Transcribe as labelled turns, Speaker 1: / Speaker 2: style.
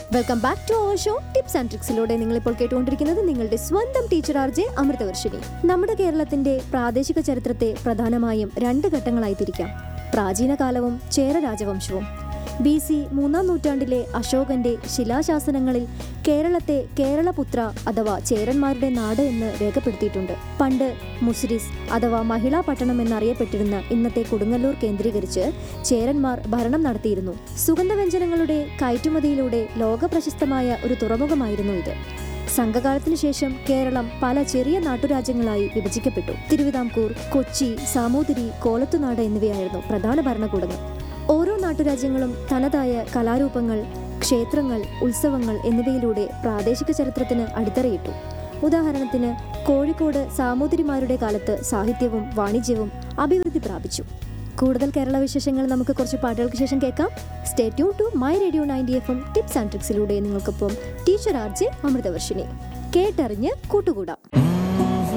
Speaker 1: welcome back to our show tips and ട്രിക്സിലൂടെ നിങ്ങൾ ഇപ്പോൾ കേട്ടുകൊണ്ടിരിക്കുന്നത് നിങ്ങളുടെ സ്വന്തം ടീച്ചർ ആർ ജെ അമൃതവർഷിനി നമ്മുടെ കേരളത്തിന്റെ പ്രാദേശിക ചരിത്രത്തെ പ്രധാനമായും രണ്ട് ഘട്ടങ്ങളായി തിരിക്കാം പ്രാചീന കാലവും ചേര രാജവംശവും ബി സി മൂന്നാം നൂറ്റാണ്ടിലെ അശോകന്റെ ശിലാശാസനങ്ങളിൽ കേരളത്തെ കേരളപുത്ര അഥവാ ചേരന്മാരുടെ നാട് എന്ന് രേഖപ്പെടുത്തിയിട്ടുണ്ട് പണ്ട് മുസിരിസ് അഥവാ മഹിളാ പട്ടണം എന്നറിയപ്പെട്ടിരുന്ന ഇന്നത്തെ കൊടുങ്ങല്ലൂർ കേന്ദ്രീകരിച്ച് ചേരന്മാർ ഭരണം നടത്തിയിരുന്നു സുഗന്ധവ്യഞ്ജനങ്ങളുടെ കയറ്റുമതിയിലൂടെ ലോകപ്രശസ്തമായ ഒരു തുറമുഖമായിരുന്നു ഇത് സംഘകാലത്തിനു ശേഷം കേരളം പല ചെറിയ നാട്ടുരാജ്യങ്ങളായി വിഭജിക്കപ്പെട്ടു തിരുവിതാംകൂർ കൊച്ചി സാമൂതിരി കോലത്തുനാട് എന്നിവയായിരുന്നു പ്രധാന ഭരണകൂടങ്ങൾ ഓരോ നാട്ടുരാജ്യങ്ങളും തനതായ കലാരൂപങ്ങൾ ക്ഷേത്രങ്ങൾ ഉത്സവങ്ങൾ എന്നിവയിലൂടെ പ്രാദേശിക ചരിത്രത്തിന് അടിത്തറയിട്ടു ഉദാഹരണത്തിന് കോഴിക്കോട് സാമൂതിരിമാരുടെ കാലത്ത് സാഹിത്യവും വാണിജ്യവും അഭിവൃദ്ധി പ്രാപിച്ചു കൂടുതൽ കേരള വിശേഷങ്ങൾ നമുക്ക് കുറച്ച് പാട്ടുകൾക്ക് ശേഷം കേൾക്കാം stay tune to my radio ninety F M tips and ട്രിക്സിലൂടെ നിങ്ങൾക്കൊപ്പം ടീച്ചർ ആർ ജെ അമൃതവർഷിനി കേട്ടറിഞ്ഞ് കൂട്ടുകൂടാം